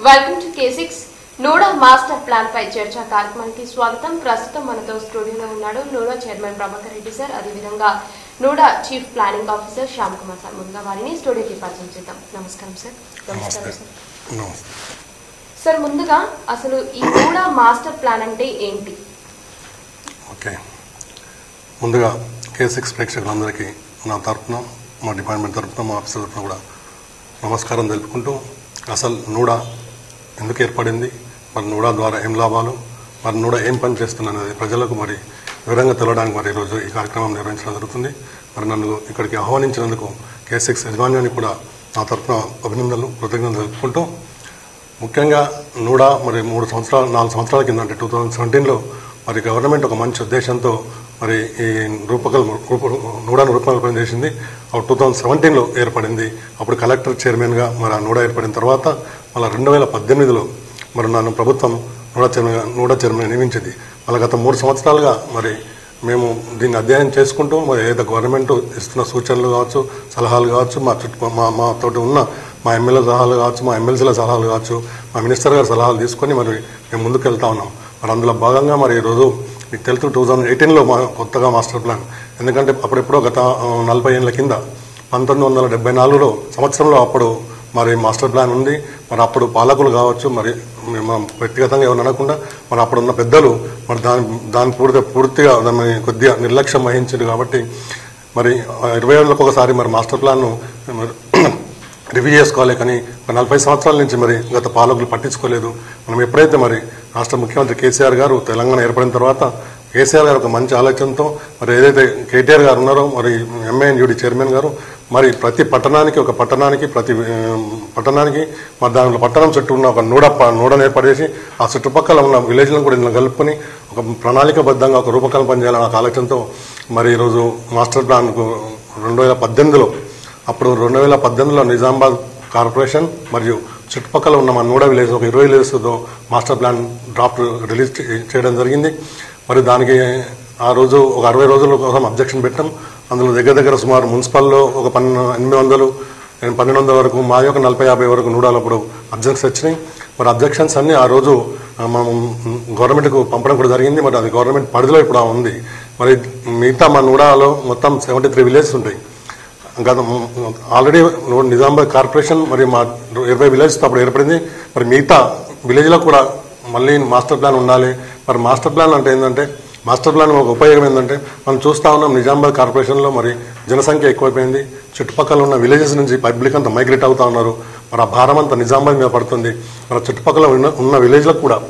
Welcome to K six NUDA master plan పై చర్చ కార్యక్రమానికి స్వాగతం ప్రస్తుతం మనతో స్టూడియోలో ఉన్నాడు నోడా చైర్మన్ ప్రభాకర్ రెడ్డి సార్ అదేవిధంగా NUDA chief planning officer Shyam Kumar sir ముందుగా వారిని స్టూడియోకి పరిచయం చేద్దాం నమస్కారం సార్ నమస్తే సార్ నమస్తే సార్ ముందుగా అసలు ఈ నోడా మాస్టర్ ప్లాన్ అంటే ఏంటి ఓకే ముందుగా కే సిక్స్ ప్రేక్షకులందరికీ నా తరఫున మా డిపార్ట్మెంట్ తరఫున మా ఆఫీసర్ తరఫున కూడా నమస్కారం తెలుపుకుంటూ అసలు నూడా ఎందుకు ఏర్పడింది మరి నూడా ద్వారా ఏం లాభాలు మరి నూడా ఏం పని చేస్తుంది అనేది ప్రజలకు మరి వివరంగా తెలవడానికి మరి ఈరోజు ఈ కార్యక్రమం నిర్వహించడం జరుగుతుంది మరి నన్ను ఇక్కడికి ఆహ్వానించినందుకు కే సిక్స్ యజమాన్యానికి కూడా నా తరఫున అభినందనలు కృతజ్ఞతలు తెలుపుకుంటూ ముఖ్యంగా నూడా మరి మూడు సంవత్సరాలు నాలుగు సంవత్సరాల కింద అంటే టూ థౌజండ్ సెవెంటీన్లో మరి గవర్నమెంట్ ఒక మంచి ఉద్దేశంతో మరి ఈ రూపకల్ రూప నూడాను రూపకల్పన చేసింది అప్పుడు టూ థౌజండ్ సెవెంటీన్లో ఏర్పడింది అప్పుడు కలెక్టర్ చైర్మన్గా మరి ఆ నూడా ఏర్పడిన తర్వాత మళ్ళీ రెండు వేల పద్దెనిమిదిలో మరి నన్ను ప్రభుత్వం నూడా చైర్మన్ నూడా చైర్మన్ నియమించింది మళ్ళీ గత మూడు సంవత్సరాలుగా మరి మేము దీన్ని అధ్యయనం చేసుకుంటూ మరి ఏదైతే గవర్నమెంట్ ఇస్తున్న సూచనలు కావచ్చు సలహాలు కావచ్చు మా చుట్టూ మా మా తోటి ఉన్న మా ఎమ్మెల్యే సలహాలు కావచ్చు మా ఎమ్మెల్సీల సలహాలు కావచ్చు మా మినిస్టర్ గారి సలహాలు తీసుకొని మరి మేము ముందుకు వెళ్తా ఉన్నాం మరి అందులో భాగంగా మరి ఈరోజు మీకు తెలుసు టూ థౌజండ్ ఎయిటీన్లో మా కొత్తగా మాస్టర్ ప్లాన్ ఎందుకంటే అప్పుడెప్పుడో గత ఆ, నలభై ఏళ్ళ కింద పంతొమ్మిది వందల డెబ్బై నాలుగులో సంవత్సరంలో అప్పుడు మరి మాస్టర్ ప్లాన్ ఉంది మరి అప్పుడు పాలకులు కావచ్చు మరి మేము వ్యక్తిగతంగా ఎవరు అనకుండా మరి అప్పుడు ఉన్న పెద్దలు మరి దాని దాని పూర్తిగా పూర్తిగా దాన్ని కొద్దిగా నిర్లక్ష్యం వహించారు కాబట్టి మరి ఆ, ఇరవై ఏళ్ళకి ఒకసారి మరి మాస్టర్ ప్లాన్ను మరి రివ్యూ చేసుకోవాలి కానీ ఒక నలభై సంవత్సరాల నుంచి మరి గత పాలకులు పట్టించుకోలేదు మనం ఎప్పుడైతే మరి రాష్ట్ర ముఖ్యమంత్రి కేసీఆర్ గారు తెలంగాణ ఏర్పడిన తర్వాత కేసీఆర్ గారు ఒక మంచి ఆలోచనతో మరి ఏదైతే కేటీఆర్ గారు ఉన్నారో మరి ఎంఐఎన్యూడి చైర్మన్ గారు మరి ప్రతి పట్టణానికి ఒక పట్టణానికి ప్రతి ఆ, పట్టణానికి మరి దానిలో పట్టణం చుట్టూ ఉన్న ఒక నూడ ప- నూడను ఏర్పడేసి ఆ చుట్టుపక్కల ఉన్న విలేజ్లను కూడా ఇందులో కలుపుకొని ఒక ప్రణాళికబద్ధంగా ఒక రూపకల్పన చేయాలన్న ఒక ఆలోచనతో మరి ఈరోజు మాస్టర్ ప్లాన్కు రెండు వేల పద్దెనిమిదిలో అప్పుడు రెండు వేల పద్దెనిమిదిలో నిజామాబాద్ కార్పొరేషన్ మరియు చుట్టుపక్కల ఉన్న మన నూడా విలేజ్ ఒక ఇరవై విలేజ్తో మాస్టర్ ప్లాన్ డ్రాఫ్ట్ రిలీజ్ చే- చేయడం జరిగింది మరి దానికి ఆ రోజు ఒక అరవై రోజుల కోసం అబ్జెక్షన్ పెట్టాం అందులో దగ్గర దగ్గర సుమారు మున్సిపల్లో ఒక పన్నెండు ఎనిమిది వందలు పన్నెండు వందల వరకు మా యొక్క నలభై యాభై వరకు నూడాలప్పుడు అబ్జెక్షన్స్ వచ్చినాయి మరి అబ్జెక్షన్స్ అన్ని ఆ రోజు ఆ, మనం గవర్నమెంట్కు పంపడం కూడా జరిగింది మరి అది గవర్నమెంట్ పరిధిలో ఇప్పుడు ఆ ఉంది మరి మిగతా మా నూడాలో మొత్తం సెవెంటీ త్రీ విలేజెస్ ఉంటాయి గత ఆల్రెడీ నిజామాబాద్ కార్పొరేషన్ మరి మా ఇరవై విలేజ్ అప్పుడు ఏర్పడింది మరి మిగతా విలేజ్లో కూడా మళ్ళీ మాస్టర్ ప్లాన్ ఉండాలి మరి మాస్టర్ ప్లాన్ అంటే ఏంటంటే మాస్టర్ ప్లాన్ ఒక ఉపయోగం ఏంటంటే మనం చూస్తా ఉన్నాం నిజామాబాద్ కార్పొరేషన్లో మరి జనసంఖ్య ఎక్కువైపోయింది చుట్టుపక్కల ఉన్న విలేజెస్ నుంచి పబ్లిక్ అంతా మైగ్రేట్ అవుతా ఉన్నారు మరి ఆ భారం అంతా నిజామాబాద్ మీద పడుతుంది మరి చుట్టుపక్కల ఉన్న ఉన్న విలేజ్లకు కూడా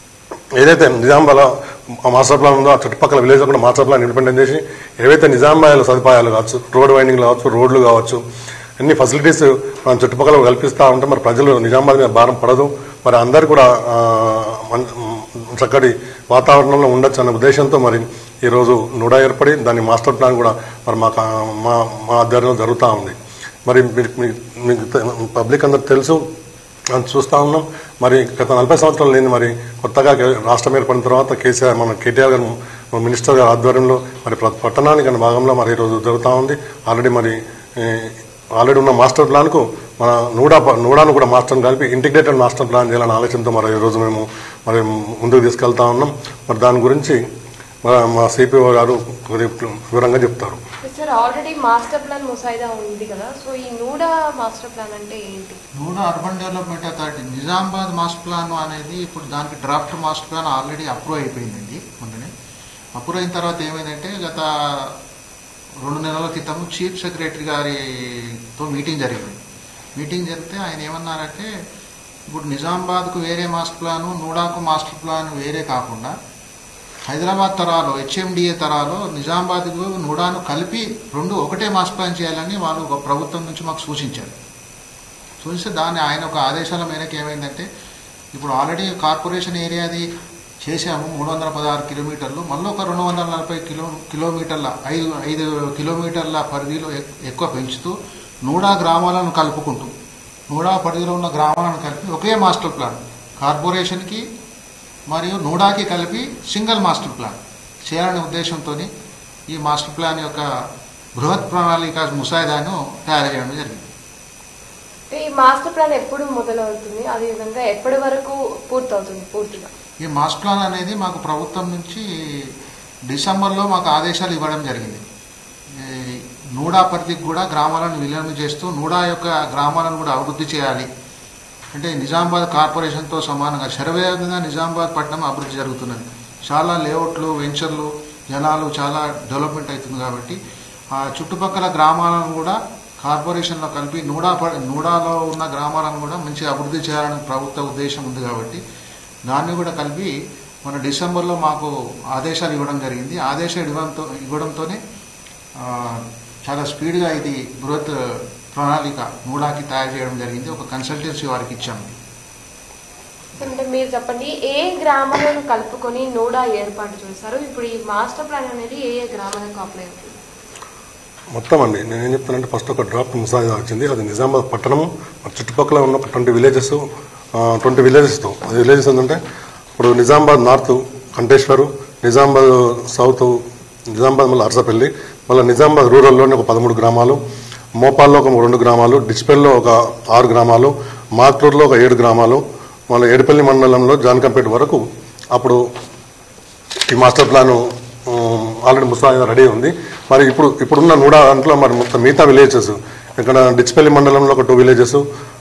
ఏదైతే నిజామాబాద్లో మాస్టర్ ప్లాన్ ఉందో ఆ చుట్టుపక్కల విలేజ్ కూడా మాస్టర్ ప్లాన్ ఇండిపెండెంట్ చేసి ఏవైతే నిజామాబాద్లో సదుపాయాలు కావచ్చు రోడ్ వైండింగ్ కావచ్చు రోడ్లు కావచ్చు అన్ని ఫెసిలిటీస్ మనం చుట్టుపక్కల కల్పిస్తూ ఉంటే మరి ప్రజలు నిజామాబాద్ మీద భారం పడదు మరి అందరు కూడా ఆ, మన్- చక్కటి వాతావరణంలో ఉండొచ్చు అనే ఉద్దేశంతో మరి ఈరోజు నూడా ఏర్పడి దాని మాస్టర్ ప్లాన్ కూడా మరి మా కా- మా మా ఆధ్వర్యంలో జరుగుతూ ఉంది మరి మీరు- మీ- మీకు తె- పబ్లిక్ అందరికి తెలుసు మనం చూస్తా ఉన్నాం మరి గత నలభై సంవత్సరాలు లేని మరి కొత్తగా కే- రాష్ట్రం ఏర్పడిన తర్వాత కేసీఆర్ మన కేటీఆర్ గారు మన మినిస్టర్ గారి ఆధ్వర్యంలో మరి ప్రతి పట్టణానికి అనే భాగంలో మరి ఈరోజు జరుగుతూ ఉంది ఆల్రెడీ మరి ఏ, ఆల్రెడీ ఉన్న మాస్టర్ ప్లాన్కు మన నూడా ప- నూడాను కూడా మాస్టర్ కలిపి ఇంటిగ్రేటెడ్ మాస్టర్ ప్లాన్ చేయాలనే ఆలోచనతో మరి ఈరోజు మేము మరి ముందుకు తీసుకెళ్తా ఉన్నాం మరి దాని గురించి మన మా సిపిఓ గారు కొద్దిగా వివరంగా చెప్తారు సార్ ఆల్రెడీ మాస్టర్ ప్లాన్ ముసాయిదా ఉంది కదా సో ఈ నూడా మాస్టర్ ప్లాన్ అంటే ఏంటి NUDA Urban Development Authority Nizamabad master plan అనేది ఇప్పుడు దానికి draft master plan already approve అయిపోయిందండి మొన్ననే అప్రూవ్ అయిన తర్వాత ఏమైందంటే గత రెండు నెలల క్రితం చీఫ్ సెక్రటరీ గారితో మీటింగ్ జరిగింది మీటింగ్ జరిగితే ఆయన ఏమన్నారంటే ఇప్పుడు నిజామాబాద్కు వేరే మాస్టర్ ప్లాను నూడాకు మాస్టర్ ప్లాన్ వేరే కాకుండా హైదరాబాద్ తరాలో హెచ్ఎండిఏ తరాలో నిజామాబాద్కు నూడాను కలిపి రెండు ఒకటే మాస్టర్ ప్లాన్ చేయాలని వాళ్ళు ఒక ప్రభుత్వం నుంచి మాకు సూచించారు సూచిస్తే దాన్ని ఆయన ఒక ఆదేశాల మేరకు ఏమైందంటే ఇప్పుడు ఆల్రెడీ కార్పొరేషన్ ఏరియాది చేశాము మూడు వందల పదహారు కిలోమీటర్లు మళ్ళీ ఒక రెండు వందల నలభై కిలో కిలోమీటర్ల ఐదు ఐదు కిలోమీటర్ల పరిధిలో ఎక్- ఎక్కువ పెంచుతూ నూడా గ్రామాలను కలుపుకుంటూ నూడా పరిధిలో ఉన్న గ్రామాలను కలిపి ఒకే మాస్టర్ ప్లాన్ కార్పొరేషన్కి మరియు నూడాకి కలిపి సింగిల్ మాస్టర్ ప్లాన్ చేయాలనే ఉద్దేశంతో ఈ మాస్టర్ ప్లాన్ యొక్క బృహత్ ప్రణాళిక ముసాయిదాను తయారు చేయడం జరిగింది ఈ మాస్టర్ ప్లాన్ ఎప్పుడు మొదలవుతుంది అదే విధంగా ఎప్పటి వరకు పూర్తవుతుంది పూర్తిగా ఈ మాస్ ప్లాన్ అనేది మాకు ప్రభుత్వం నుంచి డిసెంబర్లో మాకు ఆదేశాలు ఇవ్వడం జరిగింది ఈ నూడా పరిధికి కూడా గ్రామాలను విలీనం చేస్తూ నూడా యొక్క గ్రామాలను కూడా అభివృద్ధి చేయాలి అంటే నిజామాబాద్ కార్పొరేషన్తో సమానంగా శరవేగంగా నిజామాబాద్ పట్టణం అభివృద్ధి జరుగుతున్నది చాలా లేఅవుట్లు వెంచర్లు జనాలు చాలా డెవలప్మెంట్ అవుతుంది కాబట్టి ఆ చుట్టుపక్కల గ్రామాలను కూడా కార్పొరేషన్లో కలిపి నూడా ప- నూడాలో ఉన్న గ్రామాలను కూడా మంచిగా అభివృద్ధి చేయాలని ప్రభుత్వ ఉద్దేశం ఉంది కాబట్టి దాన్ని కూడా కలిపి మన డిసెంబర్లో మాకు ఆదేశాలు ఇవ్వడం జరిగింది ఆదేశాలు ఇవ్వడంతో ఇవ్వడంతోనే ఆ, చాలా స్పీడ్గా ఇది బృహత్ ప్రణాళిక నూడాకి తయారు చేయడం జరిగింది ఒక కన్సల్టెన్సీ వారికి ఇచ్చాము అంటే మీరు చెప్పండి ఏ గ్రామాలను కలుపుకొని నోడా ఏర్పాటు చేశారు ఇప్పుడు ఈ మాస్టర్ ప్లాన్ అనేది ఏ ఏ గ్రామాలకు అప్లై అవుతుంది మొత్తం అండి నేను ఏం చెప్తానంటే ఫస్ట్ ఒక డ్రాఫ్ట్ ముసాయిదా వచ్చింది అది నిజామాబాద్ పట్టణము మరి చుట్టుపక్కల ఉన్న ట్వంటీ విలేజెస్ ట్వంటీ విలేజెస్తో అది విలేజెస్ ఏంటంటే ఇప్పుడు నిజామాబాద్ నార్త్ కంటేశ్వరు నిజామాబాద్ సౌత్ నిజామాబాద్ మళ్ళీ అరసపల్లి మళ్ళీ నిజామాబాద్ రూరల్లోనే ఒక పదమూడు గ్రామాలు మోపాల్లో ఒక రెండు గ్రామాలు డిచ్పెల్లో ఒక ఆరు గ్రామాలు మాక్టూరులో ఒక ఏడు గ్రామాలు మళ్ళీ ఏడుపల్లి మండలంలో జానకంపేట వరకు అప్పుడు ఈ మాస్టర్ ప్లాన్ ఆల్రెడీ ముసాయిదా రెడీ ఉంది మరి ఇప్పుడు ఇప్పుడున్న నూడా దాంట్లో మరి మొత్తం మిగతా విలేజెస్ ఇక్కడ డిచ్పల్లి మండలంలో ఒక టూ విలేజెస్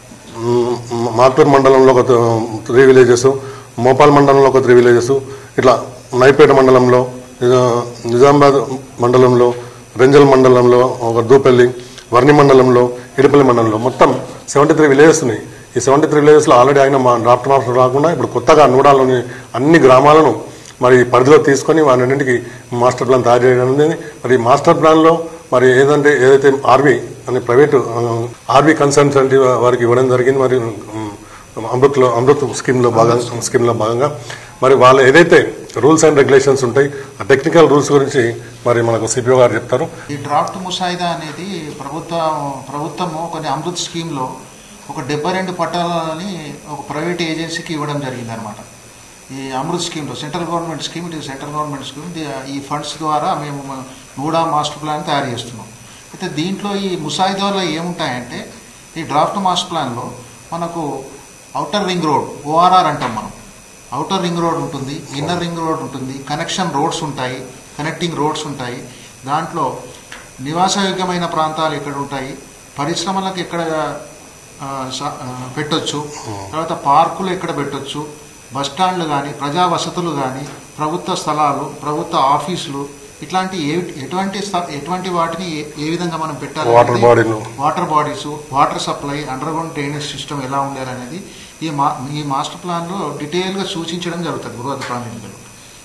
మాటూరు మండలంలో ఒక త్రీ విలేజెస్ మోపాల్ మండలంలో ఒక త్రీ విలేజెస్ ఇట్లా నైపేట మండలంలో నిజా- నిజామాబాద్ మండలంలో రెంజల్ మండలంలో ఒక దూపల్లి వర్ణి మండలంలో ఇడిపల్లి మండలంలో మొత్తం సెవెంటీ త్రీ విలేజెస్ ఉన్నాయి ఈ సెవెంటీ త్రీ విలేజెస్లో ఆల్రెడీ ఆయన మా డ్రాఫ్ట్ మాస్టర్ రాకుండా ఇప్పుడు కొత్తగా నూడాలోని అన్ని గ్రామాలను మరి పరిధిలో తీసుకొని వాటన్నింటికి మాస్టర్ ప్లాన్ తయారు చేయడం అనేది మరి ఈ మాస్టర్ ప్లాన్లో మరి ఏదంటే ఏదైతే ఆర్బీ అని ప్రైవేటు ఆర్బీ కన్సల్టెంట్ వారికి ఇవ్వడం జరిగింది మరి ఉమ్, అమృత్లో అమృత్ స్కీమ్లో భాగంగా స్కీమ్లో భాగంగా మరి వాళ్ళు ఏదైతే రూల్స్ అండ్ రెగ్యులేషన్స్ ఉంటాయి ఆ టెక్నికల్ రూల్స్ గురించి మరి మనకు సిపిఓ గారు చెప్తారు ఈ డ్రాఫ్ట్ ముసాయిదా అనేది ప్రభుత్వ ప్రభుత్వము కొన్ని అమృత్ స్కీమ్లో ఒక డెబ్బై రెండు పట్టాలని ఒక ప్రైవేట్ ఏజెన్సీకి ఇవ్వడం జరిగింది అనమాట ఈ అమృత్ స్కీమ్లో central government scheme it central government scheme ది- ఈ ఫండ్స్ ద్వారా మేము మ- నూడా మాస్టర్ ప్లాన్ తయారు చేస్తున్నాం అయితే దీంట్లో ఈ ముసాయిదాలో ఏముంటాయంటే ఈ డ్రాఫ్ట్ మాస్టర్ ప్లాన్లో మనకు అవుటర్ రింగ్ రోడ్ ఓఆర్ఆర్ అంటాం మనం అవుటర్ రింగ్ రోడ్ ఉంటుంది ఇన్నర్ రింగ్ రోడ్ ఉంటుంది కనెక్షన్ రోడ్స్ ఉంటాయి కనెక్టింగ్ రోడ్స్ ఉంటాయి దాంట్లో నివాసయోగ్యమైన ప్రాంతాలు ఎక్కడ ఉంటాయి పరిశ్రమలకు ఎక్కడ ఆ, స- ఆ, పెట్టొచ్చు తర్వాత పార్కులు ఎక్కడ పెట్టొచ్చు బస్ స్టాండ్లు కానీ ప్రజా వసతులు కానీ ప్రభుత్వ స్థలాలు ప్రభుత్వ ఆఫీసులు ఇట్లాంటి ఏ ఎటువంటి స్థ- ఎటువంటి వాటిని ఏ- ఏ విధంగా మనం పెట్టాలి వాటర్ అనేది బాడీలు water bodies water supply underground drainage system ఎలా ఉండాలనేది ఈ మా ఈ మాస్టర్ ప్లాన్లో డీటెయిల్గా సూచించడం జరుగుతుంది బృహత్ ప్రణాళికలో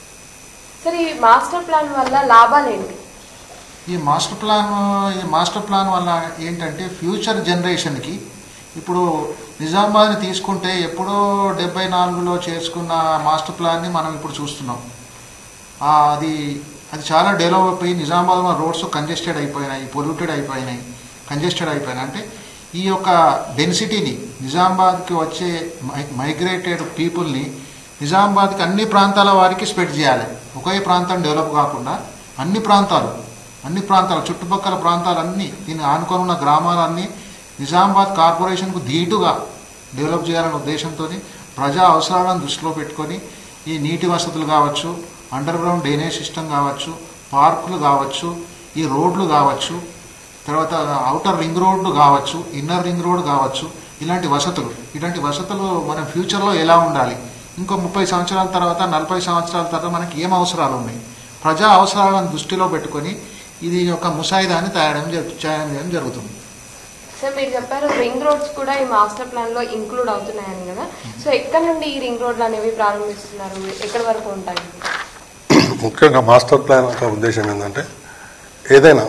సరే ఈ మాస్టర్ ప్లాన్ వల్ల లాభాలు ఏంటి ఈ మాస్టర్ ప్లాన్ ఈ మాస్టర్ ప్లాన్ వల్ల ఏంటంటే ఫ్యూచర్ జనరేషన్కి ఇప్పుడు నిజామాబాద్ని తీసుకుంటే ఎప్పుడో డెబ్బై నాలుగులో చేసుకున్న మాస్టర్ ప్లాన్ని మనం ఇప్పుడు చూస్తున్నాం ఆ, అది అది చాలా డెవలప్ అయ్యి నిజామాబాద్ రోడ్స్ కంజెస్టెడ్ అయిపోయినాయి పొల్యూటెడ్ అయిపోయినాయి కంజెస్టెడ్ అయిపోయినాయి అంటే ఈ యొక్క డెన్సిటీని నిజామాబాద్కి వచ్చే మై మైగ్రేటెడ్ పీపుల్ని నిజామాబాద్కి అన్ని ప్రాంతాల వారికి స్ప్రెడ్ చేయాలి ఒకే ప్రాంతం డెవలప్ కాకుండా అన్ని ప్రాంతాలు అన్ని ప్రాంతాలు చుట్టుపక్కల ప్రాంతాలన్నీ దీన్ని ఆనుకొని ఉన్న గ్రామాలన్నీ నిజామాబాద్ కార్పొరేషన్కు ధీటుగా డెవలప్ చేయాలనే ఉద్దేశంతో ప్రజా అవసరాలను దృష్టిలో పెట్టుకొని ఈ నీటి వసతులు కావచ్చు అండర్ గ్రౌండ్ డ్రైనేజ్ సిస్టమ్ కావచ్చు పార్కులు కావచ్చు ఈ రోడ్లు కావచ్చు తర్వాత అవుటర్ రింగ్ రోడ్లు కావచ్చు ఇన్నర్ రింగ్ రోడ్ కావచ్చు ఇలాంటి వసతులు ఇలాంటి వసతులు మనం ఫ్యూచర్లో ఎలా ఉండాలి ఇంకో ముప్పై సంవత్సరాల తర్వాత నలభై సంవత్సరాల తర్వాత మనకి ఏం అవసరాలు ఉన్నాయి ప్రజా అవసరాలను దృష్టిలో పెట్టుకొని ఇది ఒక ముసాయిదాన్ని తయారు చేయడం జరుగుతుంది సార్ మీరు చెప్పారు రింగ్ రోడ్స్ కూడా ఈ మాస్టర్ ప్లాన్ లో ఇంక్లూడ్ అవుతున్నాయని కదా సో ఎక్కడ నుండి ఈ రింగ్ రోడ్లు అనేవి ప్రారంభిస్తున్నారు ఎక్కడి వరకు ఉంటాయి ముఖ్యంగా మాస్టర్ ప్లాన్ యొక్క ఉద్దేశం ఏంటంటే ఏదైనా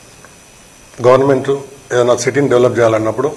గవర్నమెంట్ ఏదైనా సిటీని డెవలప్ చేయాలన్నప్పుడు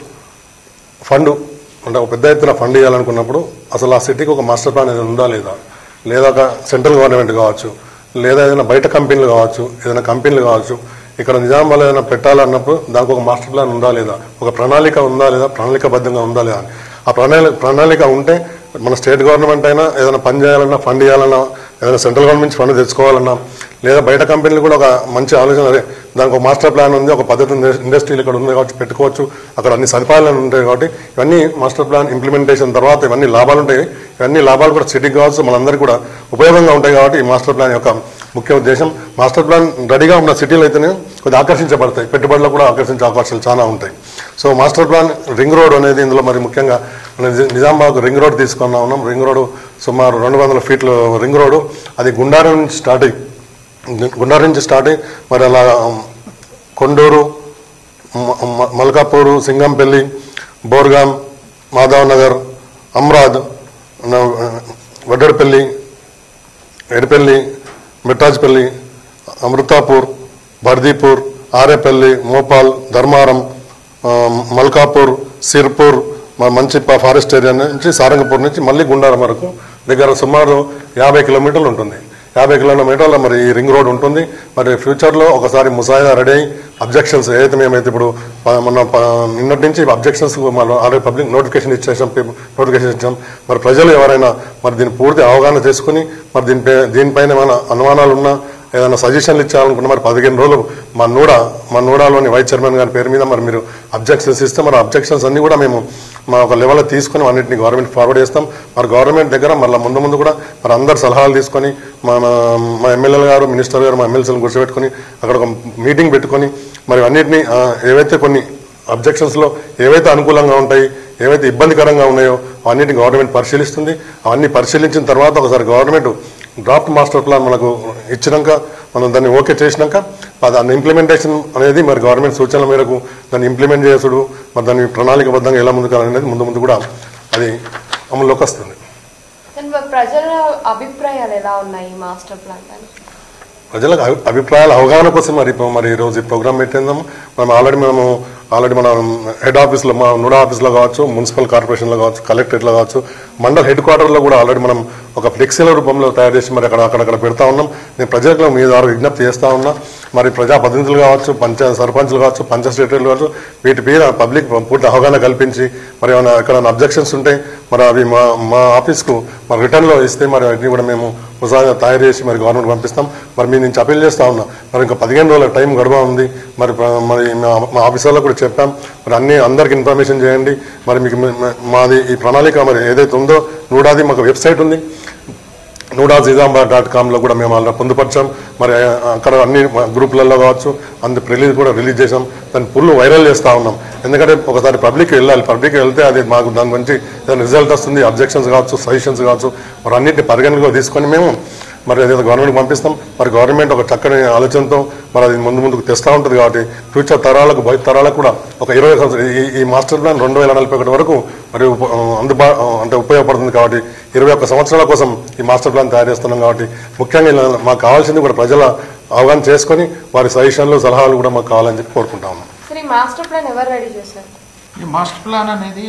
ఫండ్ అంటే ఒక పెద్ద ఎత్తున ఫండ్ ఇవ్వాలనుకున్నప్పుడు అసలు ఆ సిటీకి ఒక మాస్టర్ ప్లాన్ ఏదైనా ఉందా లేదా లేదా ఒక సెంట్రల్ గవర్నమెంట్ కావచ్చు లేదా ఏదైనా బయట కంపెనీలు కావచ్చు ఏదైనా కంపెనీలు కావచ్చు ఇక్కడ నిజామాబాద్ ఏదైనా పెట్టాలన్నప్పుడు దానికి ఒక మాస్టర్ ప్లాన్ ఉందా లేదా ఒక ప్రణాళిక ఉందా లేదా ప్రణాళికబద్ధంగా ఉందా లేదా అని. ఆ ప్రణాళిక ప్రణాళిక ఉంటే మన స్టేట్ గవర్నమెంట్ అయినా ఏదైనా పని చేయాలన్నా ఫండ్ ఇవ్వాలన్నా ఏదైనా సెంట్రల్ గవర్నమెంట్ నుంచి ఫండ్ తెచ్చుకోవాలన్నా లేదా బయట కంపెనీలు కూడా ఒక మంచి ఆలోచన అదే దానికి ఒక మాస్టర్ ప్లాన్ ఉంది ఒక పద్ధతి ఉంది ఇండస్ట్రీలు ఇక్కడ ఉంది కాబట్టి పెట్టుకోవచ్చు అక్కడ అన్ని సదుపాయాలు ఉంటాయి కాబట్టి ఇవన్నీ మాస్టర్ ప్లాన్ ఇంప్లిమెంటేషన్ తర్వాత ఇవన్నీ లాభాలు ఉంటాయి ఇవన్నీ లాభాలు కూడా సిటీకి కావచ్చు మనందరికీ కూడా ఉపయోగంగా ఉంటాయి కాబట్టి ఈ మాస్టర్ ప్లాన్ యొక్క ముఖ్య ఉద్దేశం మాస్టర్ ప్లాన్ రెడీగా ఉన్న సిటీలు అయితేనే కొద్దిగా ఆకర్షించబడతాయి పెట్టుబడులు కూడా ఆకర్షించే అవకాశాలు చాలా ఉంటాయి so master plan ring road అనేది ఇందులో మరి ముఖ్యంగా మన నిజ- నిజామాబాద్ రింగ్ రోడ్ తీసుకున్నా ఉన్నాం రింగ్ రోడ్ సుమారు రెండు వందల ఫీట్లు రింగ్ రోడ్ అది గుండారం నుంచి స్టార్ట్ అయ్యి గుండారం నుంచి స్టార్ట్ అయ్యి మరి అలా కొండూరు మ- మ- మల్కాపూరు సింగంపల్లి బోర్గాం మాధవ్ నగర్ అమ్రాద్ న- వడ్డడిపల్లి ఎడిపల్లి మిట్టాజ్పల్లి అమృతాపూర్ బర్దీపూర్ ఆరేపల్లి మోపాల్ ధర్మారం ఆ, మల్కాపూర్ సిర్పూర్ మన మంచిప్ప ఫారెస్ట్ ఏరియా నుంచి సారంగపూర్ నుంచి మళ్ళీ గుండారం వరకు దగ్గర సుమారు యాభై కిలోమీటర్లు ఉంటుంది యాభై కిలోమీటర్ల మరి ఈ రింగ్ రోడ్ ఉంటుంది మరి ఫ్యూచర్లో ఒకసారి ముసాయిదా రెడీ అయ్యి అబ్జెక్షన్స్ ఏదైతే మేమైతే ఇప్పుడు ప- మొన్న ప- నిన్నటి నుంచి అబ్జెక్షన్స్ మనం ఆల్రెడీ పబ్లిక్ నోటిఫికేషన్ ఇచ్చేసాం నోటిఫికేషన్ ఇచ్చాం మరి ప్రజలు ఎవరైనా మరి దీన్ని పూర్తి అవగాహన చేసుకుని మరి దీనిపై దీనిపైన ఏమైనా అనుమానాలు ఉన్నా ఏదైనా సజెషన్లు ఇచ్చాలనుకున్న మరి పదిహేను రోజులు మా నూడ మా నూడాలోని వైస్ చైర్మన్ గారి పేరు మీద మరి మీరు అబ్జెక్షన్స్ ఇస్తే మరి అబ్జెక్షన్స్ అన్ని కూడా మేము మా ఒక లెవెల్లో తీసుకొని అన్నింటినీ గవర్నమెంట్ ఫార్వర్డ్ చేస్తాం మరి గవర్నమెంట్ దగ్గర మళ్ళీ ముందు ముందు కూడా మరి అందరు సలహాలు తీసుకొని మా మా ఎమ్మెల్యేలు గారు మినిస్టర్ గారు మా ఎమ్మెల్సీలను కూర్చోబెట్టుకొని అక్కడ ఒక మీటింగ్ పెట్టుకొని మరి అన్నింటినీ ఆ, ఏవైతే కొన్ని అబ్జెక్షన్స్లో ఏవైతే అనుకూలంగా ఉంటాయి ఏవైతే ఇబ్బందికరంగా ఉన్నాయో అవన్నిటిని గవర్నమెంట్ పరిశీలిస్తుంది అవన్నీ పరిశీలించిన తర్వాత ఒకసారి గవర్నమెంట్ డ్రాఫ్ట్ మాస్టర్ ప్లాన్ మనకు ఇచ్చినాక మనం దాన్ని ఓకే చేసినాక అది దాని ఇంప్లిమెంటేషన్ అనేది మరి గవర్నమెంట్ సూచనల మేరకు దాన్ని ఇంప్లిమెంట్ చేసుడు మరి దాన్ని ప్రణాళికబద్ధంగా ఎలా ముందుకు అనేది ముందు ముందు కూడా అది అమల్లోకి వస్తుంది కానీ మరి ప్రజల అభిప్రాయాలు ఎలా ఉన్నాయి ఈ మాస్టర్ ప్లాన్ పైన ప్రజలకు అభి- అభిప్రాయాల అవగాహన కోసం మరి ఇప్పుడు మరి ఈరోజు ఈ ప్రోగ్రామ్ పెట్టిందాము మనం ఆల్రెడీ మనము ఆల్రెడీ మన హెడ్ ఆఫీస్లో మా నుడా ఆఫీస్లో కావచ్చు మున్సిపల్ కార్పొరేషన్లో కావచ్చు కలెక్టరేట్లో కావచ్చు మండల్ హెడ్ క్వార్టర్లో కూడా ఆల్రెడీ మనం ఒక ఫ్లెక్సీల రూపంలో తయారు చేసి మరి అక్కడ అక్కడక్కడ పెడతా ఉన్నాం నేను ప్రజలకు మీ ద్వారా విజ్ఞప్తి చేస్తా ఉన్నా మరి ప్రజాప్రతినిధులు కావచ్చు పంచ సర్పంచులు కావచ్చు పంచ సెక్రటరీలు కావచ్చు వీటి మీద పబ్లిక్ పూర్తి అవగాహన కల్పించి మరి ఏమైనా ఎక్కడైనా అబ్జెక్షన్స్ ఉంటే మరి అవి మా మా ఆఫీస్కు మరి రిటర్న్లో ఇస్తే మరి వాటిని కూడా మేము ముసాగా తయారు చేసి మరి గవర్నమెంట్ పంపిస్తాం మరి మీ నుంచి అప్పీల్ చేస్తా ఉన్నా మరి ఇంకా పదిహేను రోజుల టైం గడువ ఉంది మరి ప్ర- మరి మా- మా ఆఫీసర్లకు కూడా చెప్పాం మరి అన్ని అందరికి ఇన్ఫర్మేషన్ చేయండి మరి మీకు మ- మ- మాది ఈ ప్రణాళిక మరి ఏదైతే ఉందో నూడాది మాకు వెబ్సైట్ ఉంది నూడాజ్ నిజామాబాద్ డాట్ కామ్లో కూడా మేము అలా పొందుపరిచాం మరి అక్కడ అన్ని గ్రూపులలో కావచ్చు అందు రిలీజ్ కూడా రిలీజ్ చేసాం దాన్ని ఫుల్ వైరల్ చేస్తూ ఉన్నాం ఎందుకంటే ఒకసారి పబ్లిక్ వెళ్ళాలి పబ్లిక్ వెళ్తే అది మాకు దాని గురించి ఏదైనా రిజల్ట్ వస్తుంది అబ్జెక్షన్స్ కావచ్చు సజెషన్స్ కావచ్చు మరి అన్నింటిని పరిగణలో తీసుకొని మేము మరి అదేదో గవర్నమెంట్ పంపిస్తాం మరి గవర్నమెంట్ ఒక చక్కని ఆలోచనతో మరి అది ముందు ముందుకు తెస్తూ ఉంటుంది కాబట్టి ఫ్యూచర్ తరాలకు భవిష్యత్ తరాలకు కూడా ఒక ఇరవై సంవత్సరాలు ఈ ఈ మాస్టర్ ప్లాన్ రెండు వేల నలభై ఒకటి వరకు మరి ఉప- అందుబా అంటే ఉపయోగపడుతుంది కాబట్టి ఇరవై ఒక్క సంవత్సరాల కోసం ఈ మాస్టర్ ప్లాన్ తయారు చేస్తున్నాం కాబట్టి ముఖ్యంగా ఇలా మాకు కావాల్సింది కూడా ప్రజల అవగాహన చేసుకొని వారి సజెషన్లు సలహాలు కూడా మాకు కావాలని చెప్పి కోరుకుంటా ఉన్నాం సరే ఈ మాస్టర్ ప్లాన్ ఎవరు రెడీ చేశారు ఈ మాస్టర్ ప్లాన్ అనేది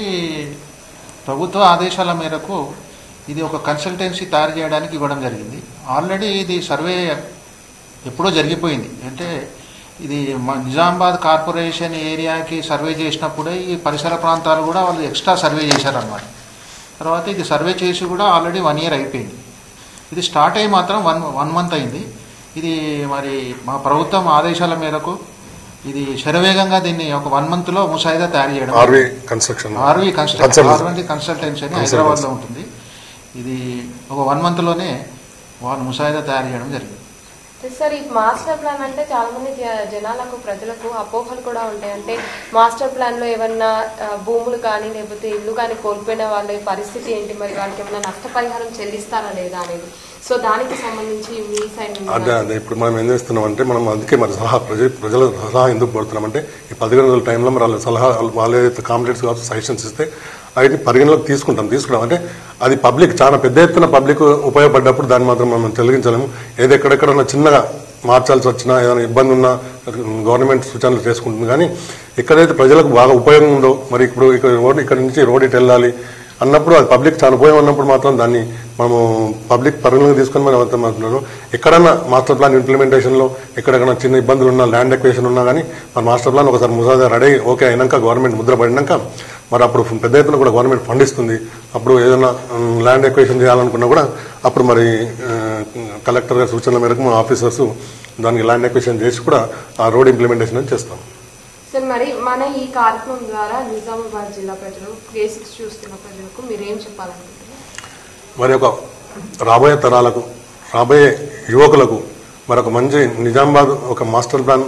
ప్రభుత్వ ఆదేశాల మేరకు ఇది ఒక కన్సల్టెన్సీ తయారు చేయడానికి ఇవ్వడం జరిగింది ఆల్రెడీ ఇది సర్వే ఎప్పుడో జరిగిపోయింది అంటే ఇది మ- నిజామాబాద్ కార్పొరేషన్ ఏరియాకి సర్వే చేసినప్పుడే ఈ పరిసర ప్రాంతాలు కూడా వాళ్ళు ఎక్స్ట్రా సర్వే చేశారన్నమాట తర్వాత ఇది సర్వే చేసి కూడా ఆల్రెడీ వన్ ఇయర్ అయిపోయింది ఇది స్టార్ట్ అయ్యి మాత్రం వన్ వన్ మంత్ అయింది ఇది మరి మా ప్రభుత్వం ఆదేశాల మేరకు ఇది శరవేగంగా దీన్ని ఒక వన్ మంత్లో ముసాయిదా తయారు చేయడం RV construction RV construction Consultancy. RV consultancy అని Consultancy. హైదరాబాద్లో ఉంటుంది ఇది ఒక వన్ మంత్లోనే వాళ్ళు ముసాయిదా తయారు చేయడం జరిగింది సార్ ఈ మాస్టర్ ప్లాన్ అంటే చాలా మంది జ- జనాలకు ప్రజలకు అపోహలు కూడా ఉంటాయి అంటే మాస్టర్ ప్లాన్ లో ఏమన్నా ఆ, భూములు కానీ లేకపోతే ఇల్లు కానీ కోల్పోయిన వాళ్ళ పరిస్థితి ఏంటి మరి వాళ్ళకి ఏమైనా నష్టపరిహారం చెల్లిస్తారా లేదా అనేది సో దానికి సంబంధించి మీ సైడ్ నుంచి అదే అదే ఇప్పుడు మనం ఏం చేస్తున్నాం అంటే మనం అందుకే మరి సలహా ప్రజ ప్రజల సలహా ఎందుకు పడుతున్నామంటే ఈ పదిహేను రోజుల టైంలో మరి వాళ్ళ సలహా వాళ్ళు ఏదైతే కాంప్లైంట్స్ కావచ్చు సజెషన్స్ ఇస్తే వాటిని పరిగణలోకి తీసుకుంటాం తీసుకున్నాం అంటే అది పబ్లిక్ చాలా పెద్ద ఎత్తున పబ్లిక్ ఉపయోగపడ్డప్పుడు దాన్ని మాత్రం మనం తొలగించలేము ఏది ఎక్కడెక్కడన్నా చిన్నగా మార్చాల్సి వచ్చినా ఏదైనా ఇబ్బంది ఉన్నా గవర్నమెంట్ సూచనలు చేసుకుంటుంది కానీ ఎక్కడైతే ప్రజలకు బాగా ఉపయోగం ఉందో మరి ఇప్పుడు ఇక్కడ రోడ్ ఇక్కడ నుంచి రోడ్ ఇటు వెళ్ళాలి అన్నప్పుడు అది పబ్లిక్ చాలా ఉపయోగం ఉన్నప్పుడు మాత్రం దాన్ని మనము పబ్లిక్ పరిగణలోకి తీసుకొని మనం అంతా మాట్లాడుతున్నాం ఎక్కడన్నా మాస్టర్ ప్లాన్ ఇంప్లిమెంటేషన్లో ఎక్కడెక్కడ చిన్న ఇబ్బందులు ఉన్నా ల్యాండ్ ఎక్వేషన్ ఉన్నా కానీ మన మాస్టర్ ప్లాన్ ఒకసారి ముసాదా రెడీ ఓకే అయినాక గవర్నమెంట్ ముద్ర పడినాక మరి అప్పుడు పెద్ద ఎత్తున కూడా గవర్నమెంట్ ఫండ్ ఇస్తుంది అప్పుడు ఏదైనా ల్యాండ్ ఎక్వేషన్ చేయాలనుకున్నా కూడా అప్పుడు మరి ఆ, కలెక్టర్ గారి సూచనల మేరకు మా ఆఫీసర్స్ దానికి ల్యాండ్ ఎక్వేషన్ చేసి కూడా ఆ రోడ్ ఇంప్లిమెంటేషన్ అని చేస్తాం సార్ మరి మన ఈ కార్యక్రమం ద్వారా నిజామాబాద్ జిల్లా ప్రజలు కేసిక్స్ చూస్తున్న ప్రజలకు మీరేం చెప్పాలనుకుంటున్నారు మరి ఒక రాబోయే తరాలకు రాబోయే యువకులకు మరి ఒక మంచి నిజామాబాద్ ఒక మాస్టర్ ప్లాన్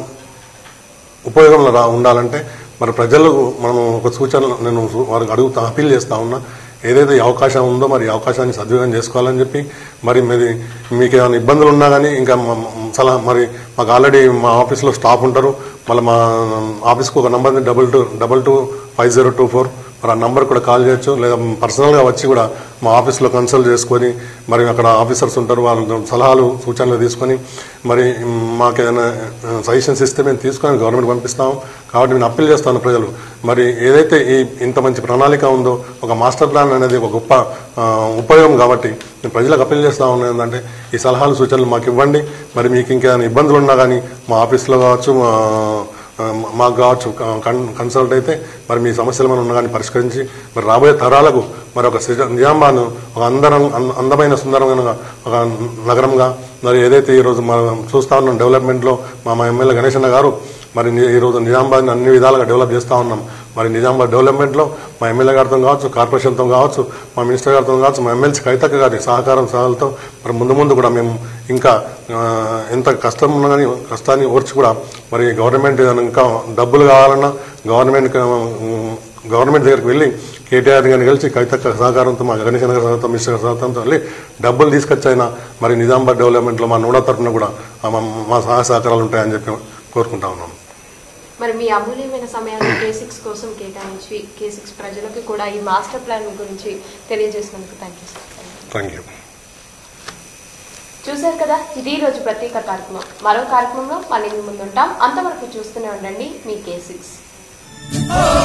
ఉపయోగంలో రా ఉండాలంటే మరి ప్రజలకు మనం ఒక సూచన నేను సు- వారికి అడుగుతా అపీల్ చేస్తా ఉన్నా ఏదైతే ఈ అవకాశం ఉందో మరి ఈ అవకాశాన్ని సద్వినియోగం చేసుకోవాలని చెప్పి మరి మీది మీకు ఏమైనా ఇబ్బందులు ఉన్నా కానీ ఇంకా మ- మ- సలహా మరి మాకు ఆల్రెడీ మా ఆఫీస్లో స్టాఫ్ ఉంటారు మళ్ళీ మా ఆఫీస్కి ఒక number double two double two five zero two four మరి ఆ నంబర్ కూడా కాల్ చేయొచ్చు లేదా పర్సనల్గా వచ్చి కూడా మా ఆఫీస్లో కన్సల్ట్ చేసుకొని మరి అక్కడ ఆఫీసర్స్ ఉంటారు వాళ్ళ సలహాలు సూచనలు తీసుకొని మరి మాకు ఏదైనా సజెషన్స్ ఇస్తే మేము తీసుకొని గవర్నమెంట్ పంపిస్తాము కాబట్టి నేను అప్పీల్ చేస్తాను ప్రజలు మరి ఏదైతే ఈ ఇంత మంచి ప్రణాళిక ఉందో ఒక మాస్టర్ ప్లాన్ అనేది ఒక గొప్ప ఆ, ఉపయోగం కాబట్టి నేను ప్రజలకు అప్పీల్ చేస్తా ఉన్నాను ఏంటంటే ఈ సలహాలు సూచనలు మాకు ఇవ్వండి మరి మీకు ఇంకేమైనా ఇబ్బందులు ఉన్నా కానీ మా ఆఫీస్లో కావచ్చు మా ఆ, మాకు కావచ్చు కన్ కన్సల్ట్ అయితే మరి మీ సమస్యలు మనం ఉన్నా కానీ పరిష్కరించి మరి రాబోయే తరాలకు మరి ఒక సృజ- నిజామాబాద్ ఒక అందరం అం- అందమైన సుందరమైన ఒక నగరంగా మరి ఏదైతే ఈరోజు మనం చూస్తా ఉన్నాం డెవలప్మెంట్లో మా మా ఎమ్మెల్యే గణేష్ అన్న గారు మరి ని- ఈరోజు నిజామాబాద్ని అన్ని విధాలుగా డెవలప్ చేస్తూ ఉన్నాం మరి నిజామాబాద్ డెవలప్మెంట్లో మా ఎమ్మెల్యే గారితో కావచ్చు కార్పొరేషన్తో కావచ్చు మా మినిస్టర్ గారితో కావచ్చు మా ఎమ్మెల్సీ కవితక్క గారి సహకారం సహాయాలతో మరి ముందు ముందు కూడా మేము ఇంకా ఆ, ఎంత కష్టం ఉన్నా కానీ కష్టాన్ని ఓర్చి కూడా మరి గవర్నమెంట్ ఏదైనా ఇంకా డబ్బులు కావాలన్నా గవర్నమెంట్ గవర్నమెంట్ దగ్గరికి వెళ్ళి కేటీఆర్ గారిని కలిసి కవితక్క సహకారంతో మా గణేష్ గారి సహకారంతో మినిస్టర్ గారి సహకారంతో వెళ్ళి డబ్బులు తీసుకొచ్చైనా మరి నిజామాబాద్ డెవలప్మెంట్లో మా నూడా తరఫున కూడా ఆ మా- మా సహాయ సహకారాలు ఉంటాయని చెప్పి కోరుకుంటా ఉన్నాం మరి మీ అమూల్యమైన సమయాన్ని కేసిక్స్ కోసం కేటాయించి కేసిక్స్ ప్రజలకు కూడా ఈ మాస్టర్ ప్లాన్ గురించి తెలియజేసినందుకు thank you sir thank you చూశారు కదా ఇది ఈ రోజు ప్రత్యేక కార్యక్రమం మరో కార్యక్రమంలో మళ్ళీ మీ ముందుంటాం అంతవరకు చూస్తూనే ఉండండి మీ కే సిక్స్